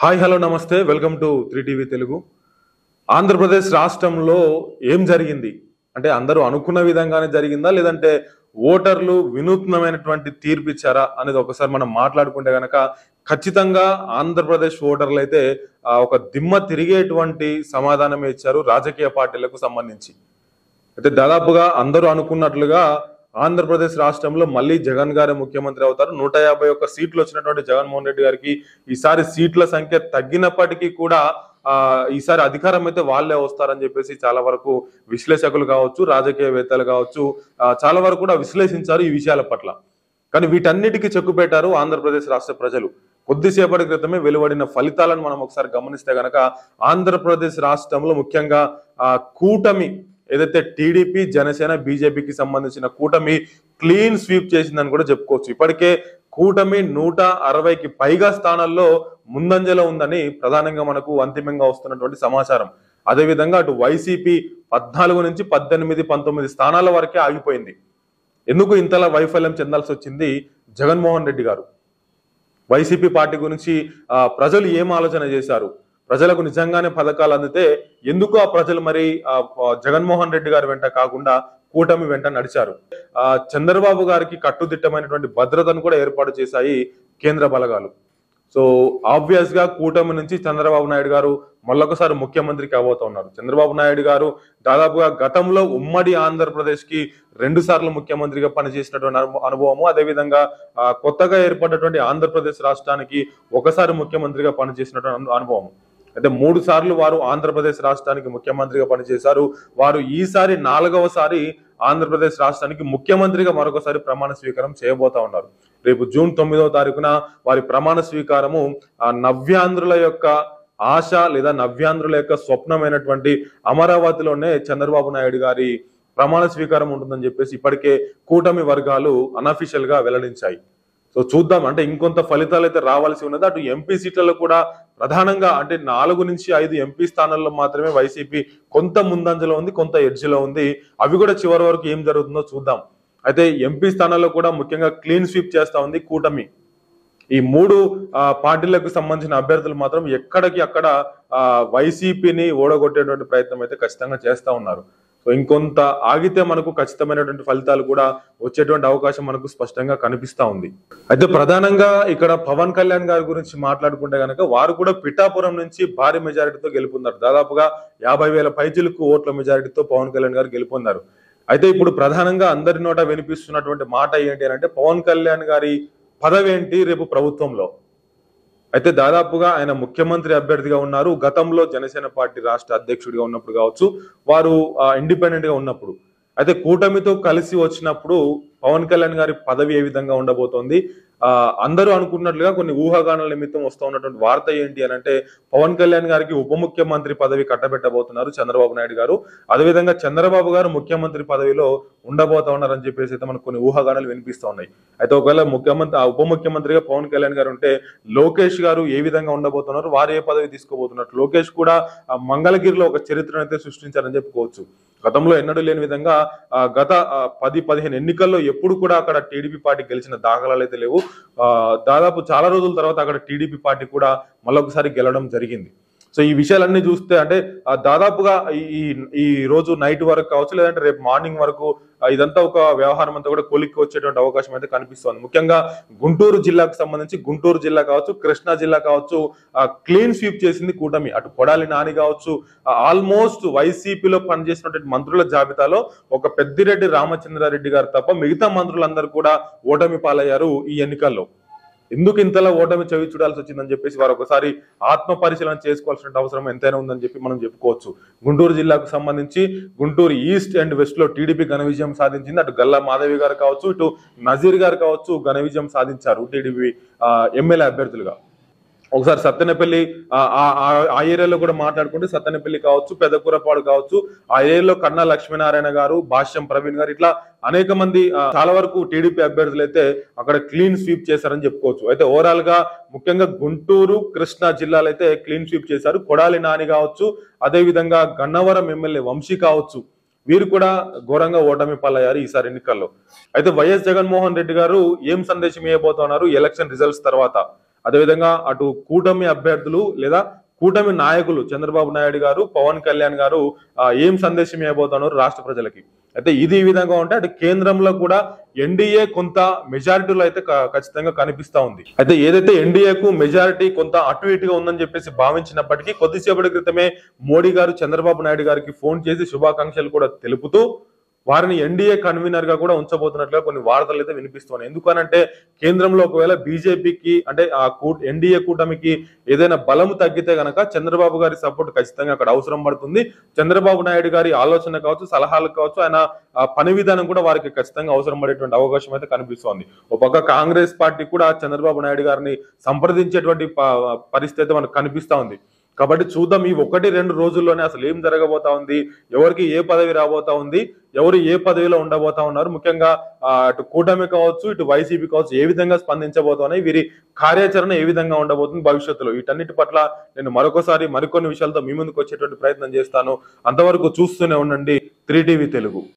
hi hello నమస్తే welcome to three TV Telugu Andhra Pradesh రాష్ట్రంలో ఏం జరిగింది అంటే అందరూ అనుకున్న విధంగానే జరిగిందా లేదంటే ఓటర్లు వినూత్నమైనటువంటి తీర్పు ఇచ్చారా అనేది ఒకసారి మనం మాట్లాడుకుంటే గనక ఖచ్చితంగా ఆంధ్రప్రదేశ్ ఓటర్లు అయితే ఆ, ఒక దిమ్మ తిరిగేటువంటి సమాధానమే ఇచ్చారు రాజకీయ పార్టీలకు సంబంధించి అయితే దాదాపుగా అందరూ అనుకున్నట్లుగా ఆంధ్రప్రదేశ్ రాష్ట్రంలో మళ్ళీ జగన్ గారే ముఖ్యమంత్రి అవుతారు నూట యాభై ఒక్క సీట్లు వచ్చినటువంటి జగన్మోహన్ రెడ్డి గారికి ఈసారి సీట్ల సంఖ్య తగ్గినప్పటికీ కూడా ఆ ఈసారి అధికారం అయితే వాళ్ళే వస్తారని చెప్పేసి చాలా వరకు విశ్లేషకులు కావచ్చు రాజకీయవేత్తలు కావచ్చు ఆ, చాలా వరకు కూడా విశ్లేషించారు ఈ విషయాల పట్ల కానీ వీటన్నిటికీ చెక్కు పెట్టారు ఆంధ్రప్రదేశ్ రాష్ట్ర ప్రజలు కొద్దిసేపటి క్రితమే వెలువడిన ఫలితాలను మనం ఒకసారి గమనిస్తే గనక ఆంధ్రప్రదేశ్ రాష్ట్రంలో ముఖ్యంగా ఆ కూటమి ఏదైతే టీడీపీ జనసేన బీజేపీకి సంబంధించిన కూటమి క్లీన్ స్వీప్ చేసిందని కూడా చెప్పుకోవచ్చు ఇప్పటికే కూటమి నూట అరవైకి పైగా స్థానాల్లో ముందంజలో ఉందని ప్రధానంగా మనకు అంతిమంగా వస్తున్నటువంటి సమాచారం అదేవిధంగా అటు వైసీపీ పద్నాలుగు నుంచి పద్దెనిమిది పంతొమ్మిది స్థానాల వరకే ఆగిపోయింది ఎందుకు ఇంతలా వైఫల్యం చెందాల్సి వచ్చింది జగన్మోహన్ రెడ్డి గారు వైసీపీ పార్టీ గురించి ఆ, ప్రజలు ఏం ఆలోచన చేశారు ప్రజలకు నిజంగానే పథకాలు అందితే ఎందుకు ఆ ప్రజలు మరి ఆ, ఆ, జగన్మోహన్ రెడ్డి గారి వెంట కాకుండా కూటమి వెంట నడిచారు ఆ చంద్రబాబు గారికి కట్టుదిట్టమైనటువంటి భద్రతను కూడా ఏర్పాటు చేశాయి కేంద్ర బలగాలు సో ఆబ్వియస్ గా కూటమి నుంచి చంద్రబాబు నాయుడు గారు మళ్ళొకసారి ముఖ్యమంత్రి కాబోతా ఉన్నారు చంద్రబాబు నాయుడు గారు దాదాపుగా గతంలో ఉమ్మడి ఆంధ్రప్రదేశ్ కి రెండు సార్లు ముఖ్యమంత్రిగా పనిచేసినటువంటి అనుభ- అనుభవము అదేవిధంగా ఆ, కొత్తగా ఏర్పడినటువంటి ఆంధ్రప్రదేశ్ రాష్ట్రానికి ఒకసారి ముఖ్యమంత్రిగా పనిచేసినటువంటి అను- అనుభవం అయితే మూడు సార్లు వారు ఆంధ్రప్రదేశ్ రాష్ట్రానికి ముఖ్యమంత్రిగా పనిచేశారు వారు ఈసారి నాలుగవసారి ఆంధ్రప్రదేశ్ రాష్ట్రానికి ముఖ్యమంత్రిగా మరొకసారి ప్రమాణ స్వీకారం చేయబోతా ఉన్నారు రేపు జూన్ తొమ్మిదవ తారీఖున వారి ప్రమాణ స్వీకారము ఆ నవ్యాంధ్రుల యొక్క ఆశ లేదా నవ్యాంధ్రుల యొక్క స్వప్నమైనటువంటి అమరావతిలోనే చంద్రబాబు నాయుడు గారి ప్రమాణ స్వీకారం ఉంటుందని చెప్పేసి ఇప్పటికే కూటమి వర్గాలు అనఫిషియల్ గా వెల్లడించాయి సో చూద్దాం అంటే ఇంకొంత ఫలితాలు అయితే రావాల్సి ఉన్నది అటు ఎంపీ సీట్లలో కూడా ప్రధానంగా అంటే నాలుగు నుంచి ఐదు ఎంపీ స్థానాల్లో మాత్రమే వైసీపీ కొంత ముందంజలో ఉంది కొంత ఎడ్జ్లో ఉంది అవి కూడా చివరి వరకు ఏం జరుగుతుందో చూద్దాం అయితే ఎంపీ స్థానాల్లో కూడా ముఖ్యంగా క్లీన్ స్వీప్ చేస్తా ఉంది కూటమి ఈ మూడు ఆ, పార్టీలకు సంబంధించిన అభ్యర్థులు మాత్రం ఎక్కడికి అక్కడ ఆ, వైసీపీని ఓడగొట్టేటువంటి ప్రయత్నం అయితే ఖచ్చితంగా చేస్తా ఉన్నారు సో ఇంకొంత ఆగితే మనకు ఖచ్చితమైనటువంటి ఫలితాలు కూడా వచ్చేటువంటి అవకాశం మనకు స్పష్టంగా కనిపిస్తా ఉంది అయితే ప్రధానంగా ఇక్కడ పవన్ కళ్యాణ్ గారి గురించి మాట్లాడుకుంటే గనక వారు కూడా పిఠాపురం నుంచి భారీ మెజారిటీతో గెలుపొందారు దాదాపుగా యాభై వేల పైచిలకు ఓట్ల మెజారిటీతో పవన్ కళ్యాణ్ గారు గెలుపొందారు అయితే ఇప్పుడు ప్రధానంగా అందరి నోట వినిపిస్తున్నటువంటి మాట ఏంటి అని అంటే పవన్ కళ్యాణ్ గారి పదవి ఏంటి రేపు ప్రభుత్వంలో అయితే దాదాపుగా ఆయన ముఖ్యమంత్రి అభ్యర్థిగా ఉన్నారు గతంలో జనసేన పార్టీ రాష్ట్ర అధ్యక్షుడిగా ఉన్నప్పుడు కావచ్చు వారు ఇండిపెండెంట్ గా ఉన్నప్పుడు అయితే కూటమితో కలిసి వచ్చినప్పుడు పవన్ కళ్యాణ్ గారి పదవి ఏ విధంగా ఉండబోతోంది ఆ అందరూ అనుకున్నట్లుగా కొన్ని ఊహాగానాల నిమిత్తం వస్తూ ఉన్నటువంటి వార్త ఏంటి అని అంటే పవన్ కళ్యాణ్ గారికి ఉప ముఖ్యమంత్రి పదవి కట్టబెట్టబోతున్నారు చంద్రబాబు నాయుడు గారు అదేవిధంగా చంద్రబాబు గారు ముఖ్యమంత్రి పదవిలో ఉండబోతా ఉన్నారని చెప్పేసి అయితే మనకు కొన్ని ఊహాగానాలు వినిపిస్తూ ఉన్నాయి అయితే ఒకవేళ ముఖ్యమంత్రి ఆ ఉప ముఖ్యమంత్రిగా పవన్ కళ్యాణ్ గారు ఉంటే లోకేష్ గారు ఏ విధంగా ఉండబోతున్నారు వారు ఏ పదవి తీసుకోబోతున్నారు లోకేష్ కూడా ఆ మంగళగిరిలో ఒక చరిత్రను అయితే సృష్టించారని చెప్పుకోవచ్చు గతంలో ఎన్నడూ లేని విధంగా ఆ, గత ఆ, పది పదిహేను ఎన్నికల్లో ఎప్పుడు కూడా అక్కడ టీడీపీ పార్టీ గెలిచిన దాఖలాలు అయితే లేవు ఆ, దాదాపు చాలా రోజుల తర్వాత అక్కడ టీడీపీ పార్టీ కూడా మళ్ళొకసారి గెలవడం జరిగింది సో ఈ విషయాలన్నీ చూస్తే అంటే ఆ, దాదాపుగా ఈ ఈ- ఈ రోజు నైట్ వరకు కావచ్చు లేదంటే రేపు మార్నింగ్ వరకు ఆ, ఇదంతా ఒక వ్యవహారం అంతా కూడా కొలిక్కి వచ్చేటువంటి అవకాశం అయితే కనిపిస్తోంది ముఖ్యంగా గుంటూరు జిల్లాకు సంబంధించి గుంటూరు జిల్లా కావచ్చు కృష్ణా జిల్లా కావచ్చు క్లీన్ స్వీప్ చేసింది కూటమి అటు కొడాలి నాని కావచ్చు ఆల్మోస్ట్ వైసీపీలో పనిచేసినటువంటి మంత్రుల జాబితాలో ఒక పెద్దిరెడ్డి రామచంద్రారెడ్డి గారు తప్ప మిగతా మంత్రులందరూ కూడా ఓటమి పాలయ్యారు ఈ ఎన్నికల్లో ఎందుకు ఇంతలా ఓటమి చవి చూడాల్సి వచ్చిందని చెప్పేసి వారు ఒకసారి ఆత్మ పరిశీలన చేసుకోవాల్సిన అవసరం ఎంతైనా ఉందని చెప్పి మనం చెప్పుకోవచ్చు గుంటూరు జిల్లాకు సంబంధించి గుంటూరు ఈస్ట్ అండ్ వెస్ట్ లో టీడీపీ ఘన విజయం సాధించింది అటు గల్లా మాధవి గారు కావచ్చు ఇటు నజీర్ గారు కావచ్చు ఘన విజయం సాధించారు టీడీపీ ఎమ్మెల్యే అభ్యర్థులుగా ఒకసారి సత్తెనపల్లి ఆ ఆ- ఆ- ఆ ఏరియాలో కూడా మాట్లాడుకుంటే సత్తెనపల్లి కావచ్చు పెదకూరపాడు కావచ్చు ఆ ఏరియాలో కన్నా లక్ష్మీనారాయణ గారు భాష్యం ప్రవీణ్ గారు ఇట్లా అనేక మంది ఆ, చాలా వరకు టీడీపీ అభ్యర్థులు అయితే అక్కడ క్లీన్ స్వీప్ చేశారని చెప్పుకోవచ్చు అయితే ఓవరాల్ గా ముఖ్యంగా గుంటూరు కృష్ణా జిల్లాలో అయితే క్లీన్ స్వీప్ చేశారు కొడాలి నాని కావచ్చు అదే విధంగా గన్నవరం ఎమ్మెల్యే వంశీ కావచ్చు వీరు కూడా ఘోరంగా ఓటమి పాలయ్యారు ఈసారి ఎన్నికల్లో అయితే వైఎస్ జగన్మోహన్ రెడ్డి గారు ఏం సందేశం ఇవ్వబోతున్నారు ఎలక్షన్ రిజల్ట్స్ తర్వాత అదేవిధంగా అటు కూటమి అభ్యర్థులు లేదా కూటమి నాయకులు చంద్రబాబు నాయుడు గారు పవన్ కళ్యాణ్ గారు ఆ, ఏం సందేశం ఇవ్వబోతున్నారు రాష్ట్ర ప్రజలకి అయితే ఇది ఈ విధంగా ఉంటే అటు కేంద్రంలో కూడా ఎన్డీఏ కొంత మెజారిటీలో అయితే క- ఖచ్చితంగా కనిపిస్తా ఉంది అయితే ఏదైతే ఎన్డీఏకు మెజారిటీ కొంత అటు ఇటుగా ఉందని చెప్పేసి భావించినప్పటికీ కొద్దిసేపటి క్రితమే మోడీ గారు చంద్రబాబు నాయుడు గారికి ఫోన్ చేసి శుభాకాంక్షలు కూడా తెలుపుతూ వారిని ఎన్డీఏ కన్వీనర్ గా కూడా ఉంచబోతున్నట్లుగా కొన్ని వార్తలు అయితే వినిపిస్తున్నాయి ఎందుకనంటే కేంద్రంలో ఒకవేళ బీజేపీకి అంటే ఆ కూ ఎన్డీఏ కూటమికి ఏదైనా బలము తగ్గితే గనక చంద్రబాబు గారి సపోర్ట్ ఖచ్చితంగా అక్కడ అవసరం పడుతుంది చంద్రబాబు నాయుడు గారి ఆలోచన కావచ్చు సలహాలు కావచ్చు ఆయన ఆ పని విధానం కూడా వారికి ఖచ్చితంగా అవసరం పడేటువంటి అవకాశం అయితే కనిపిస్తోంది ఒక పక్క కాంగ్రెస్ పార్టీ కూడా చంద్రబాబు నాయుడు గారిని సంప్రదించేటువంటి ప- పరిస్థితి అయితే మనకు కనిపిస్తా ఉంది కాబట్టి చూద్దాం ఈ ఒకటి రెండు రోజుల్లోనే అసలు ఏం జరగబోతా ఉంది ఎవరికి ఏ పదవి రాబోతా ఉంది ఎవరు ఏ పదవిలో ఉండబోతా ఉన్నారు ముఖ్యంగా ఆ, అటు కూటమి కావచ్చు ఇటు వైసీపీ కావచ్చు ఏ విధంగా స్పందించబోతున్నాయి వీరి కార్యాచరణ ఏ విధంగా ఉండబోతుంది భవిష్యత్తులో వీటన్నిటి పట్ల నేను మరొకసారి మరికొన్ని విషయాలతో మీ ముందుకు వచ్చేటువంటి ప్రయత్నం చేస్తాను అంతవరకు చూస్తూనే ఉండండి త్రీ టీవీ తెలుగు